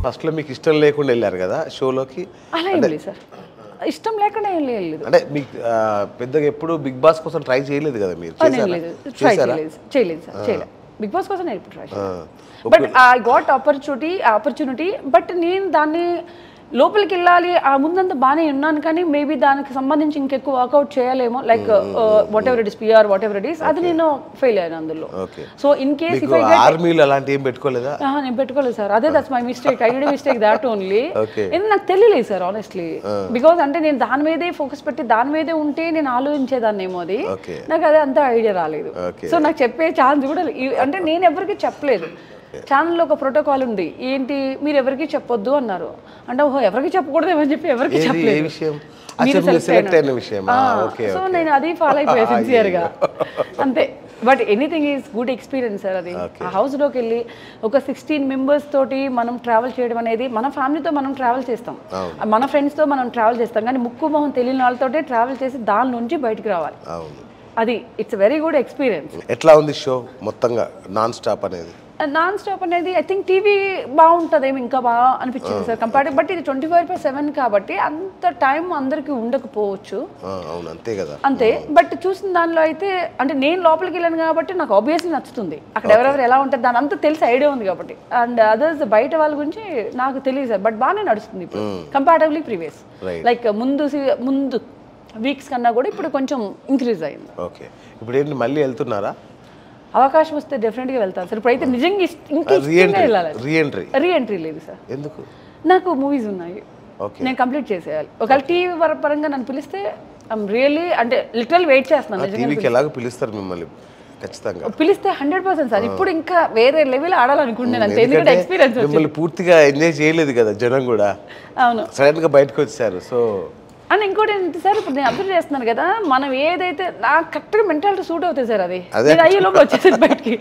First లో మీకు ఇష్టం లేకుండా వెళ్ళారు కదా షోలోకి అలా ఏం లేదు సార్ ఇష్టం లేకుండా ఏం లేదు అంటే మీకు ఆ, పెద్దగా ఎప్పుడు బిగ్ బాస్ కోసం ట్రై చేయలేదు కదా మీరు నేను చేశారా? లేదు ట్రై చేశారా? చేయలేదు చేయలేదు సార్ చేయలేదు బిగ్ బాస్ కోసం నేను ఇప్పుడు ట్రై ఆ. But I got opportunity opportunity but నేను దాన్ని లోపలికి వెళ్ళాలి ఆ ముందంతా బాగానే ఉన్నాను కానీ మేబీ దానికి సంబంధించి ఇంకెక్కువ వర్కౌట్ చేయలేమో like whatever it is PR whatever it is అది నేను ఫెయిల్ అయ్యాను అందులో okay so in case if మీకు ఐ ఆర్మీలు అలాంటి ఏం పెట్టుకోలేదా నేను పెట్టుకోలేదు సార్ అదే that's my mistake I the mistake that only Okay. ఎందుకు నాకు తెలియలేదు సార్ ఆనెస్ట్లీ బికాజ్ అంటే నేను దాని మీదే ఫోకస్ పెట్టి దాని మీదే ఉంటే నేను ఆలోచించేదాన్ని ఏమో అది ఓకే నాకు అదే అంత ఐడియా రాలేదు Okay. సో నాకు చెప్పే ఛాన్స్ కూడా లే- ఈ- అంటే నేను ఎవరికి చెప్పలేదు ఛానల్లో ఒక ప్రోటోకాల్ ఉంది ఏంటి మీరు ఎవరికి చెప్పొద్దు అన్నారు అంటే ఓహో ఎవరికి చెప్పకూడదు ఏమని చెప్పి ఎవరికి ఏది ఏ చెప్పలేదు విషయం మీరు అసలు మీరు select సెలెక్ట్ అయిన అయిన- విషయం ఆ, ఓకే సో నేను అది ఫాలో అయిపోయా సిన్సియర్ గా అంతే but anything is good experience sir అది ఆ హౌస్ లోకి వెళ్ళి ఒక సిక్స్టీన్ మెంబర్స్ తోటి మనం ట్రావెల్ చేయడం అనేది మన ఫ్యామిలీతో మనం ట్రావెల్ చేస్తాం మన ఫ్రెండ్స్ తో మనం ట్రావెల్ చేస్తాం కానీ ముక్కు మొహం తెలియని వాళ్ళతోటే ట్రావెల్ చేసి దాని నుంచి బయటికి రావాలి అవును అది ఇట్స్ వెరీ గుడ్ ఎక్స్పీరియన్స్ ఎట్లా ఉంది షో మొత్తంగా నాన్ స్టాప్ అనేది నాన్ స్టాప్ అనేది ఐ థింక్ టీవీ బాగుంటుందేమో ఇంకా బాగా అనిపించింది సార్ కంపేర్ బట్ ఇది ట్వంటీ ఫోర్ బై సెవెన్ కాబట్టి అంత టైం అందరికీ ఉండకపోవచ్చు ఆ, అవును అంతే కదా అంతే బట్ చూసిన దానిలో అయితే అంటే నేను లోపలికి వెళ్ళాను కాబట్టి నాకు ఆబ్వియస్లీ నచ్చుతుంది అక్కడ ఎవరెవరు ఎలా ఉంటుంది దాని అంతా తెలిసి ఐడియా ఉంది కాబట్టి అండ్ అదర్స్ బయట వాళ్ళ గురించి నాకు తెలియదు సార్ బట్ బాగానే నడుస్తుంది ఇప్పుడు కంపారిటివ్లీ ప్రీవియస్ Right. లైక్ ముందు se- ముందు వీక్స్ కన్నా కూడా ఇప్పుడు కొంచెం ఇంక్రీజ్ అయింది ఓకే ఇప్పుడు ఏంటి మళ్ళీ వెళ్తున్నారా అవకాశం వస్తే డెఫినెట్గా వెళ్తాను సార్ ఇప్పుడైతే నిజంగా ఇష్ట- ఇంకా ఇష్టంగా రీఎంట్రీ వెళ్ళాలి రీఎంట్రీ రీ ఎంట్రీ లేదు సార్ ఎందుకు నాకు మూవీస్ ఉన్నాయి ఓకే నేను కంప్లీట్ చేసేయాలి ఒకవేళ టీవీ పరంగా నన్ను పిలిస్తే ఐమ్ రియల్లీ అంటే లిటరల్ వెయిట్ చేస్తున్నాను నిజంగా టీవీకి ఎలాగో పిలుస్తారు మిమ్మల్ని ఖచ్చితంగా పిలిస్తే హండ్రెడ్ పర్సెంట్ సార్ ఇప్పుడు ఇంకా వేరే లెవెల్ ఆడాలనుకుంటున్నాను అంతే ఎందుకంటే ఎక్స్పీరియన్స్ మిమ్మల్ని పూర్తిగా ఎంజాయ్ చేయలేదు కదా జనం కూడా అవును సడన్ గా బయటకు వచ్చారు సో అండ్ ఇంకోటి ఏంటి సార్ ఇప్పుడు నేను అబ్జర్వ్ చేస్తున్నాను కదా మనం ఏదైతే నాకు కరెక్ట్గా మెంటాలిటీ సూట్ అవుతుంది సార్ అది అదే. నేను అయ్యే లోపల వచ్చేసి బయటికి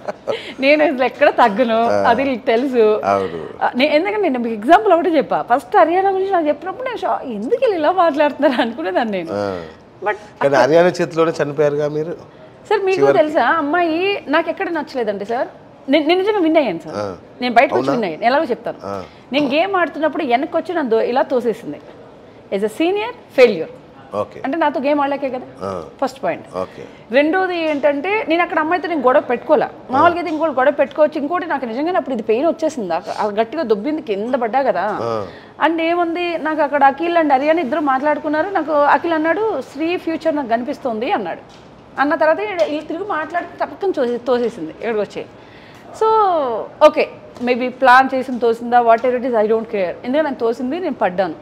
నేను అసలు ఎక్కడ తగ్గను అది నీకు తెలుసు అవును ఆ, నే- ఎందుకంటే నేను మీకు ఎగ్జాంపుల్ ఒకటి చెప్పా ఫస్ట్ హర్యానా గురించి నాకు చెప్పినప్పుడు నేను షా- ఎందుకు వీళ్ళు ఇలా మాట్లాడుతున్నారు అనుకునేదాన్ని నేను ఆ. బట్ కానీ హర్యానా చేతిలోనే చనిపోయారుగా మీరు సార్ మీకు తెలుసా అమ్మాయి నాకు ఎక్కడ నచ్చలేదండి సార్ నేను నేను నిజంగా విన్ అయ్యాను సార్ నేను బయటకు వచ్చి విన్ అయ్యాను ఎలాగో చెప్తాను నేను గేమ్ ఆడుతున్నప్పుడు వెనక్కి వచ్చి నన్ను దో- ఇలా తోసేసింది as a senior failure okay అంటే నాతో గేమ్ ఆడలేకే కదా ఫస్ట్ పాయింట్ ఓకే రెండోది ఏంటంటే నేను అక్కడ అమ్మాయితో నేను గొడవ పెట్టుకోలే మామూలుగా అయితే ఇంకోటి గొడవ పెట్టుకోవచ్చు ఇంకోటి నాకు నిజంగానే అప్పుడు ఇది పెయిన్ వచ్చేసింది ఆ- ఆ గట్టిగా దొబ్బింది కింద పడ్డా కదా అండ్ ఏముంది నాకు అక్కడ అఖిల్ అండ్ హరియానా ఇద్దరు మాట్లాడుకున్నారు నాకు అఖిల్ అన్నాడు శ్రీ ఫ్యూచర్ నాకు కనిపిస్తుంది అన్నాడు అన్న తర్వాత ఈడ- వీళ్ళు తిరిగి మాట్లాడి తప్పకని తోసే తోసేసింది ఇక్కడికి వచ్చి సో ఓకే మేబీ ప్లాన్ చేసిన తోసిందా whatever it is I don't care ఎందుకంటే నాకు తోసింది నేను పడ్డాను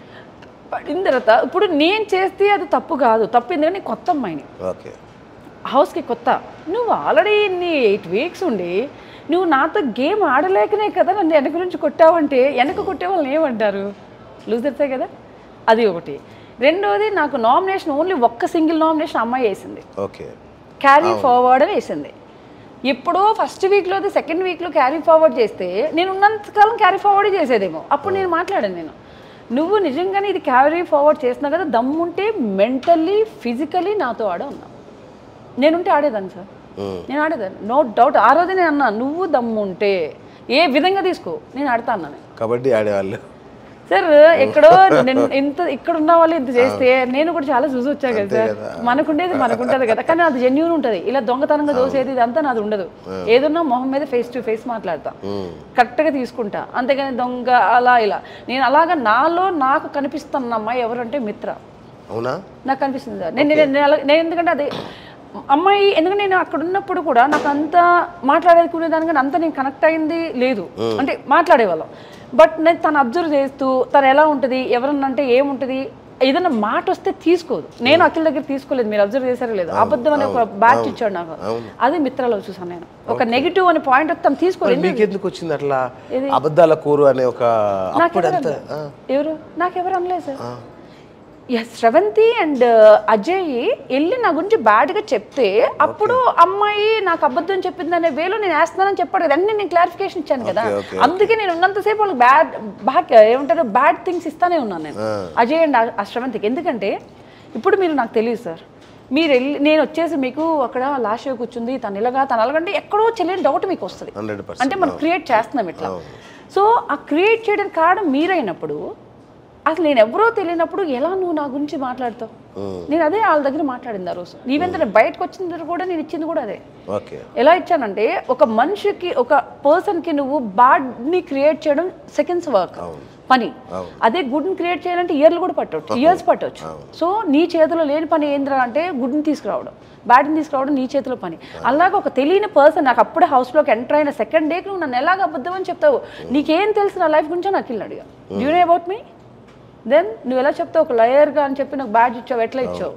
పడిన తర్వాత ఇప్పుడు నేను చేస్తే అది తప్పు కాదు తప్పు ఎందుకంటే నేను కొత్త అమ్మాయిని ఓకే హౌస్కి కొత్త నువ్వు ఆల్రెడీ ఇన్ని ఎయిట్ వీక్స్ ఉండి నువ్వు నాతో గేమ్ ఆడలేకనే కదా నన్ను వెనక నుంచి కొట్టావంటే వెనక కొట్టే వాళ్ళని ఏమంటారు లూజర్సే కదా అది ఒకటి రెండోది నాకు నామినేషన్ ఓన్లీ ఒక్క సింగిల్ నామినేషన్ అమ్మాయి వేసింది ఓకే క్యారీ ఫార్వర్డ్ అని వేసింది ఎప్పుడో ఫస్ట్ వీక్లో సెకండ్ వీక్లో క్యారీ ఫార్వర్డ్ చేస్తే నేను ఉన్నంతకాలం క్యారీ ఫార్వర్డ్ చేసేదేమో అప్పుడు నేను మాట్లాడాను నేను నువ్వు నిజంగానే ఇది క్యారీ ఫార్వర్డ్ చేస్తున్నావు కదా దమ్ముంటే మెంటల్లీ ఫిజికలీ నాతో ఆడ ఉన్నావు నేనుంటే ఆడేదాన్ని సార్ నేను ఆడేదాన్ని నో డౌట్ ఆ రోజే నేను అన్నా నువ్వు దమ్ముంటే ఏ విధంగా తీసుకో నేను ఆడతా అన్నాను కబడ్డీ ఆడేవాళ్ళు సార్ ఎక్కడో నేను ఇంత ఇక్కడ ఉన్న వాళ్ళు ఇంత చేస్తే నేను కూడా చాలా చూసి వచ్చా కదా సార్ మనకుండేది మనకుంటది కదా కానీ అది జెన్యున్ ఉంటది ఇలా దొంగతనంగా దోసేది ఇదంతా నాది ఉండదు ఏదన్నా మొహం మీద ఫేస్ టు ఫేస్ మాట్లాడతా కరెక్ట్ గా తీసుకుంటా అంతేగాని దొంగ అలా ఇలా నేను అలాగా నాలో నాకు కనిపిస్తున్న అమ్మాయి ఎవరంటే మిత్ర అవునా నాకు అనిపిస్తుంది సార్ నేను నేను- నేను అలా- నేను ఎందుకంటే అది అమ్మాయి ఎందుకంటే నేను అక్కడ ఉన్నప్పుడు కూడా నాకు అంత మాట్లాడేకునే దానికన్నా అంత నేను కనెక్ట్ అయింది లేదు అంటే మాట్లాడేవాళ్ళం బట్ నేను తను అబ్జర్వ్ చేస్తూ తను ఎలా ఉంటుంది ఎవరన్నా అంటే ఏముంటుంది ఏదైనా మాట వస్తే తీసుకోదు నేను అఖిల్ దగ్గర తీసుకోలేదు మీరు అబ్జర్వ్ చేశారో లేదు అబద్ధం అనే ఒక బ్యాచ్ ఇచ్చాడు నాకు అది మిత్రలో చూసాను నేను ఒక నెగిటివ్ అనే పాయింట్ వస్తే తను తీసుకోలేదు మీకు ఎందుకు వచ్చింది అట్లా అబద్ధాల కోరు అనే ఒక అప్పుడు అంత ఆ, ఎవరు నాకెవరు అనలేదు sir S Sravanthi and Ajay వెళ్ళి నా గురించి బ్యాడ్గా చెప్తే అప్పుడు అమ్మాయి నాకు అబద్ధం చెప్పిందనే వేలో నేను వేస్తున్నానని చెప్పాడు కదా అన్ని నేను క్లారిఫికేషన్ ఇచ్చాను కదా Okay, okay, అందుకే నేను ఉన్నంతసేపు వాళ్ళకి బ్యాడ్ బ్యాక్ ఏమంటారు బ్యాడ్ థింగ్స్ ఇస్తానే ఉన్నాను నేను అజయ్ అండ్ ఆ శ్రవంతికి ఎందుకంటే ఇప్పుడు మీరు నాకు తెలియదు సార్ మీరు వెళ్ళి నేను వచ్చేసి మీకు అక్కడ లాస్ట్ షో కూర్చుంది తను ఇలాగా తను అలాగంటే ఎక్కడో తెలియని డౌట్ మీకు వస్తుంది హండ్రెడ్ అంటే మనం క్రియేట్ చేస్తున్నాం ఇట్లా సో ఆ క్రియేట్ చేయడానికి కారణం మీరైనప్పుడు అసలు నేను ఎవరో తెలియనప్పుడు ఎలా నువ్వు నా గురించి మాట్లాడతావు నేను అదే వాళ్ళ దగ్గర మాట్లాడింది ఆ రోజు నీవెంత నేను బయటకు వచ్చిన దగ్గర కూడా నేను ఇచ్చింది కూడా అదే ఓకే ఎలా ఇచ్చానంటే ఒక మనిషికి ఒక పర్సన్కి నువ్వు బాడ్ని క్రియేట్ చేయడం సెకండ్స్ వర్క్ పని అదే గుడ్ని క్రియేట్ చేయాలంటే ఇయర్లు కూడా పట్టవచ్చు ఇయర్స్ పట్టవచ్చు సో నీ చేతిలో లేని పని ఏంద్రా అంటే గుడ్ని తీసుకురావడం బ్యాడ్ని తీసుకురావడం నీ చేతిలో పని అలాగే ఒక తెలియని పర్సన్ నాకు అప్పుడే హౌస్లోకి ఎంటర్ అయిన సెకండ్ డేకి నువ్వు నన్ను ఎలాగ అబద్ధం అని చెప్తావు నీకేం తెలుసు నా లైఫ్ గురించి నాకు ఇల్లు అడిగా డ్యూ నే అబౌట్ మీ దెన్ నువ్వు ఎలా చెప్తావు ఒక లయర్గా అని చెప్పి నాకు బ్యాడ్జ్ ఇచ్చావు ఎట్లా ఇచ్చావు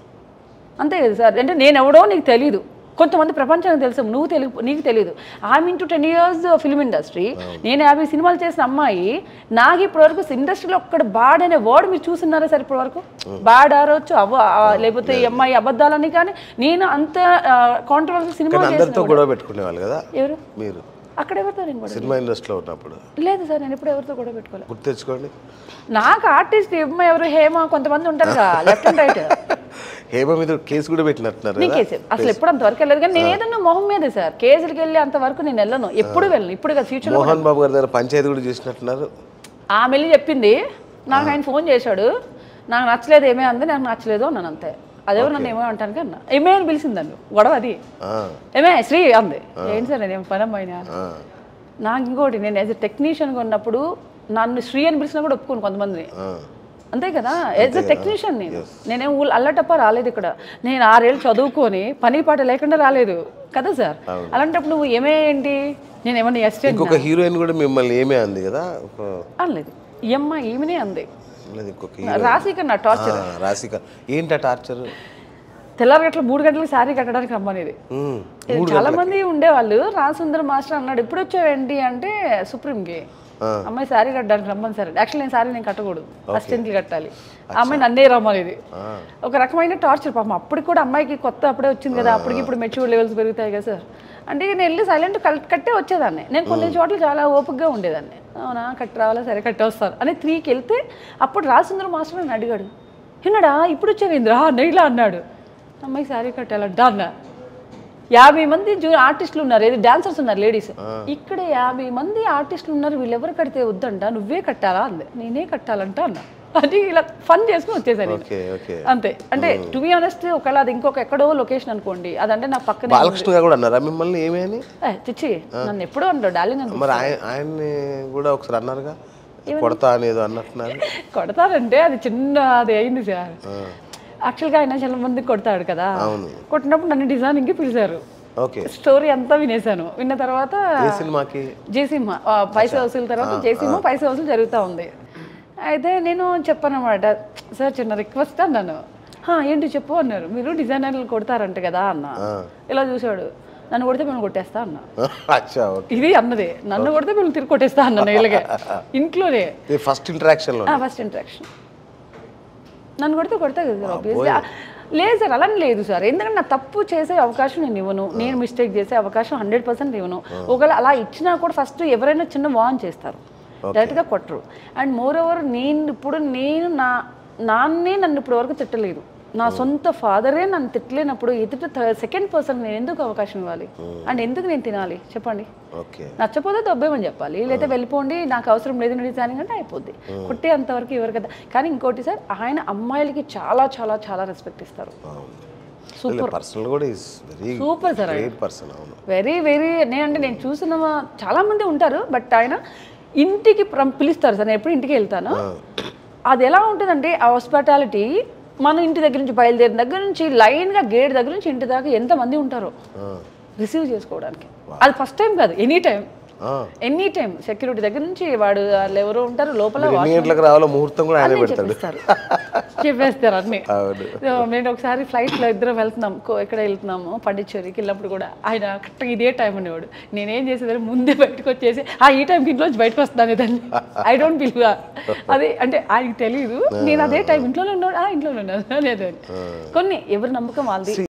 అంతే కదా సార్ అంటే నేను ఎవడో నీకు తెలియదు కొంతమంది ప్రపంచానికి తెలుసు నువ్వు తెలియ నీకు తెలియదు I'm into ten years film industry నేను యాభై సినిమాలు చేసిన అమ్మాయి నాకు ఇప్పటివరకు ఇండస్ట్రీలో ఒక్కడ బాడ్ అనే వర్డ్ మీరు చూస్తున్నారా సార్ ఇప్పటివరకు బాడ్ ఆరవచ్చు అవ్వ ఆ, లేకపోతే ఈ అమ్మాయి అబద్ధాలని కానీ నేను అంత కాంట్రవర్సీ సినిమా కానీ అందరితో గొడవ పెట్టుకునేవాళ్ళు కదా ఎవరు మీరు అక్కడ ఎవరితో నేను కూడా సినిమా ఇండస్ట్రీలో ఉన్నప్పుడు లేదు సార్ నేను ఎప్పుడు ఎవరితో గొడవ పెట్టుకోలేదు గుర్తు తెచ్చుకోండి నాకు ఆర్టిస్ట్ ఏమో ఎవరు హేమ కొంతమంది ఉంటారు కదా లెఫ్ట్ అండ్ రైట్ హేమ మీద కేసు కూడా పెట్టినట్టున్నారు నీ కదా కేసు అసలు ఎప్పుడు అంతవరకు వెళ్ళలేదు కానీ నేను ఏదన్నా మొహం మీదే సార్ కేసులకి వెళ్ళి అంతవరకు నేను వెళ్ళను ఎప్పుడు వెళ్ళను ఇప్పుడు కదా ఫ్యూచర్ మోహన్ బాబు గారి దగ్గర పంచాయతీ కూడా చేసినట్టున్నారు ఆమె వెళ్ళి చెప్పింది నాకు ఆయన ఫోన్ చేశాడు నాకు నచ్చలేదు ఏమే అంది నాకు నచ్చలేదు అన్నాను అంతే అదేవో నన్ను ఏమో అంటాను కన్నా ఏమే అని పిలిచింది నన్ను గొడవ అది ఆ, ఏమే శ్రీ అంది ఏంటి సార్ నేను పని అమ్మాయినా ఆ, నాకు ఇంకోటి నేను యాజ్ ఎ టెక్నీషియన్గా ఉన్నప్పుడు నన్ను శ్రీ అని పిలిచినా కూడా ఒప్పుకోను కొంతమందిని ఆ. అంతే కదా యాజ్ ఎ టెక్నీషియన్ నేను నేనేం ఊళ్ళో అల్లటప్ప రాలేదు ఇక్కడ నేను ఆరేళ్ళు చదువుకొని పని పాట లేకుండా రాలేదు కదా సార్ అలాంటప్పుడు నువ్వు ఏమే ఏంటి నేను ఏమన్నా ఎస్టేట్ ఇంకొక హీరోయిన్ కూడా మిమ్మల్ని ఏమే అంది కదా ఒక అనలేదు ఈ అమ్మాయి ఈమెనే అంది లేదు, ఇంకొక హీరో రాసి కన్నా టార్చర్ రాశిక ఏంట టార్చర్ తెల్లారి గట్ల మూడు గంటలకు శారీ కట్టడానికి రమ్మనేది ఇది చాలా మంది ఉండేవాళ్ళు రాసుందర్ మాస్టర్ అన్నాడు ఇప్పుడు వచ్చావేంటి అంటే సుప్రీంకి అమ్మాయి శారీ కట్టడానికి రమ్మని సార్ యాక్చువల్లీ నేను శారీ నేను కట్టకూడదు అసిస్టెంట్లు కట్టాలి ఆ అమ్మాయి నన్నే రమ్మనేది ఒక రకమైన టార్చర్ పాపం అప్పటికి కూడా అమ్మాయికి కొత్త అప్పుడే వచ్చింది కదా అప్పటికి ఇప్పుడు మెచ్యూర్ లెవెల్స్ పెరుగుతాయి కదా సార్ అంటే నేను వెళ్ళి సైలెంట్ కట్టే వచ్చేదాన్ని నేను కొన్ని చోట్ల చాలా ఓపికగా ఉండేదాన్ని అవునా కట్టి రావాలా సరే కట్టి వస్తారు అని త్రీకి వెళ్తే అప్పుడు రాసుందర్ మాస్టర్ నన్ను అడిగాడు విన్నాడా ఇప్పుడు వచ్చావేంద్రా నెయ్యిలా అన్నాడు అమ్మాయి శారీ కట్టాలంట అన్న యాభై మంది జూ ఆర్టిస్టులు ఉన్నారు ఏది డాన్సర్స్ ఉన్నారు లేడీస్ ఇక్కడ యాభై మంది ఆర్టిస్టులు ఉన్నారు వీళ్ళెవరు కడితే వద్దంట నువ్వే కట్టాలా అంది నేనే కట్టాలంట అన్న అది ఇలా ఫన్ చేసుకుని వచ్చేసాను నేను. ఓకే ఓకే అంతే అంటే టు బి ఆనెస్ట్ ఒకవేళ అది ఇంకొక ఎక్కడో లొకేషన్ అనుకోండి అదంటే నా పక్కనే బాలకృష్ణ గారు కూడా అన్నారా మిమ్మల్ని ఏమే అని ఏ, చిచ్చి నన్ను ఎప్పుడో అంటాడు డార్లింగ్ అని మరి ఆయన ఆయన్ని కూడా ఒకసారి అన్నారుగా కొడతా అనేది అన్నట్టున్నారు కొడతారంటే అది చిన్న అది అయింది సార్ యాక్చువల్గా ఆయన చాలా మంది కొడతాడు కదా కొట్టినప్పుడు నన్ను డిజైనింగ్కి పిలిచారు ఓకే స్టోరీ అంతా వినేశాను విన్న తర్వాత ఏ సినిమాకి జయసింహ ఆ, పైసా వసూలు తర్వాత జయసింహ పైసా వసూలు జరుగుతూ ఉంది అయితే నేను చెప్పాను అనమాట సార్ చిన్న రిక్వెస్ట్ అన్నాను "హా, ఏంటి చెప్పు అన్నారు మీరు డిజైనర్లు కొడతారంట కదా అన్న ఇలా చూశాడు నన్ను కొడితే మేము కొట్టేస్తా అన్న అచ్చా ఓకే ఇది అన్నదే నన్ను కొడితే మేము తిరిగి కొట్టేస్తా అన్నాను ఇలాగే ఇంట్లోనే ఇది ఫస్ట్ ఇంటరాక్షన్ లో ఫస్ట్ ఇంట్రాక్షన్ నన్ను కొడితే కొడతా కదా సార్ ఆబ్వియస్లీ లేదు సార్ అలా లేదు సార్ ఎందుకంటే నా తప్పు చేసే అవకాశం నేను ఇవ్వను నేను మిస్టేక్ చేసే అవకాశం హండ్రెడ్ పర్సెంట్ ఇవ్వను ఒకవేళ అలా ఇచ్చినా కూడా ఫస్ట్ ఎవరైనా చిన్న వాన్ చేస్తారు డైరెక్ట్గా కొట్టరు అండ్ మోర్ ఓవర్ నేను ఇప్పుడు నేను నా నాన్నే నన్ను ఇప్పుడు వరకు తిట్టలేదు నా సొంత ఫాదరే నన్ను తిట్టలేనప్పుడు ఎదుట సెకండ్ పర్సన్ నేను ఎందుకు అవకాశం ఇవ్వాలి అండ్ ఎందుకు నేను తినాలి చెప్పండి ఓకే నచ్చపోతే దొబ్బేమని చెప్పాలి లేదా వెళ్ళిపోండి నాకు అవసరం లేదు డిజైనింగ్ అంటే అయిపోద్ది కొట్టే అంతవరకు ఇవ్వరు కదా కానీ ఇంకోటి సార్ ఆయన అమ్మాయిలకి చాలా చాలా చాలా రెస్పెక్ట్ ఇస్తారు సూపర్ పర్సనల్ కూడా is very super sir great person అవును వెరీ వెరీ నేనంటే నేను చూసిన వా- చాలా మంది ఉంటారు బట్ ఆయన ఇంటికి ప్రం- పిలుస్తారు సార్ నేను ఎప్పుడు ఇంటికి వెళ్తాను అది ఎలా ఉంటుందంటే ఆ హాస్పిటాలిటీ మన ఇంటి దగ్గర నుంచి బయలుదేరిన దగ్గర నుంచి లైన్గా గేట్ దగ్గర నుంచి ఇంటి దాకా ఎంతమంది ఉంటారో రిసీవ్ చేసుకోవడానికి అది ఫస్ట్ టైం కాదు ఎనీ టైం ఆ. ఎనీ టైం సెక్యూరిటీ దగ్గర నుంచి వాడు వాళ్ళు ఎవరో ఉంటారు లోపల మీరు ఎన్ని గంటలకు రావాలో ముహూర్తం కూడా ఆయనే అన్నీ పెడతాడు చెప్పిస్తారు చెప్పేస్తారు అన్ని అవును సో నేను ఒకసారి ఫ్లైట్లో ఇద్దరం వెళ్తున్నాం కో- ఎక్కడ వెళ్తున్నాము పాండిచ్చేరికి వెళ్ళినప్పుడు కూడా ఆయన కరెక్ట్గా ఇదే టైం అనేవాడు నేనేం చేసేదాన్ని ముందే బయటకు వచ్చేసి ఆ ఈ టైంకి ఇంట్లోంచి బయటకు వస్తాను దాన్ని ఐ డోంట్ బిలీవ్ అదే అంటే ఆయనకి తెలియదు నేను అదే టైం ఇంట్లోనే ఉన్నాడు ఆ ఇంట్లోనే ఉన్నాను అనేది కొన్ని ఎవరి నమ్మకం వాళ్ళది